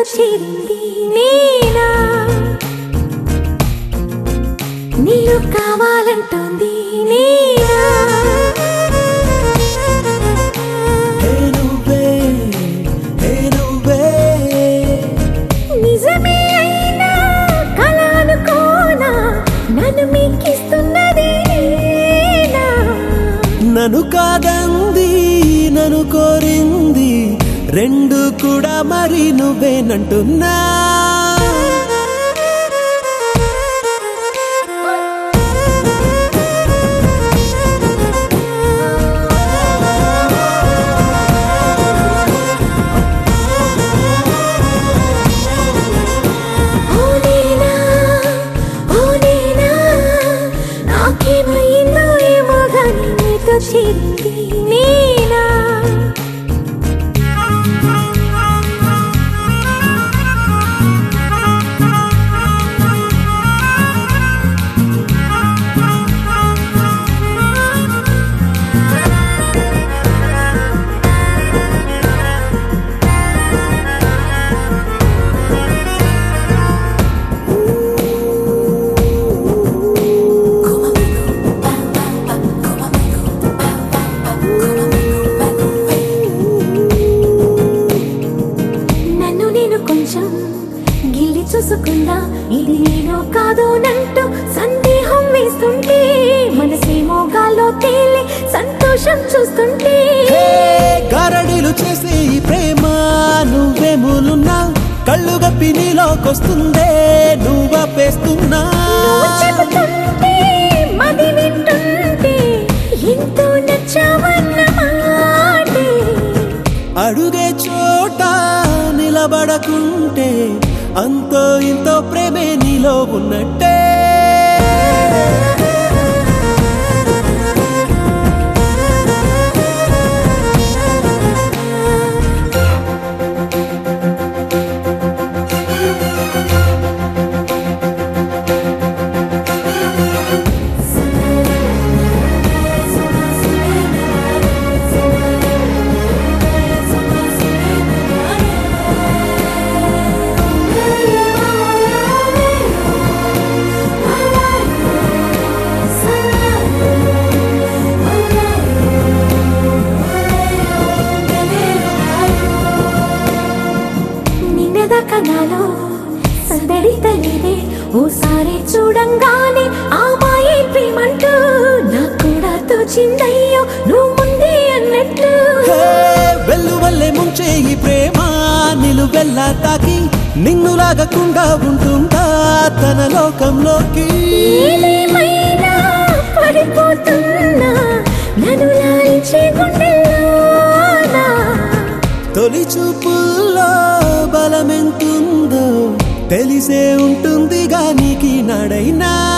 చేరింది నేనా నీరు కావాలంటుంది నేనా హే నువ్వే హే నువ్వే నిజమే అయినా కల అనుకోనా నన్ను మీకిస్తున్నది నేనా నన్ను కాదంది నన్ను కోరింది రెండు కూడా మరి నువ్వేనంటున్నా ఓ నేనా ఓ నేనా నాకేమైందో ఏమో గాని నీతో చేరింది నేనా నన్ను నేను కొంచెం గిల్లి చూసుకున్నా ఇది నేను కాదు నంటూ సందేహం వేస్తుంటే మనసేమో గాల్లో తేలి సంతోషం చూస్తుంటే హే గారడీలు చేసే ఈ ప్రేమ నువ్వే మూలున్నా కళ్ళు గప్పి నీలోకొస్తుందే నువ్వపేస్తున్నా నువ్వు చెబుతుంటే మది వింటుంటే ఎంతో నచ్చావన్న మాటే అడుగే చోట నిలబడకుంటే అంతో ఇంతో ప్రేమే నీలో ఉన్నట్టే నిన్నదాకా నాలో సందడి తల్లిదే ఓసారి చూడంగానే ఆ మాయే ప్రేమంటూ నాకు కూడా తోచిందయ్యో నువ్వు ముందే అన్నట్టు హే వెల్లు వల్లే ముంచే ఈ ప్రేమ నిలువెల్లా తాకి నిన్ను లాగకుండా ఉంటుందా తన లోకంలోకి ఏదేమైనా పడిపోతున్నా నన్ను లాలించే గుండెల్లోనా తొలి చూపుల్లో బలమెంతుందో తెలిసే ఉంటుందిగా నీకి నాడైనా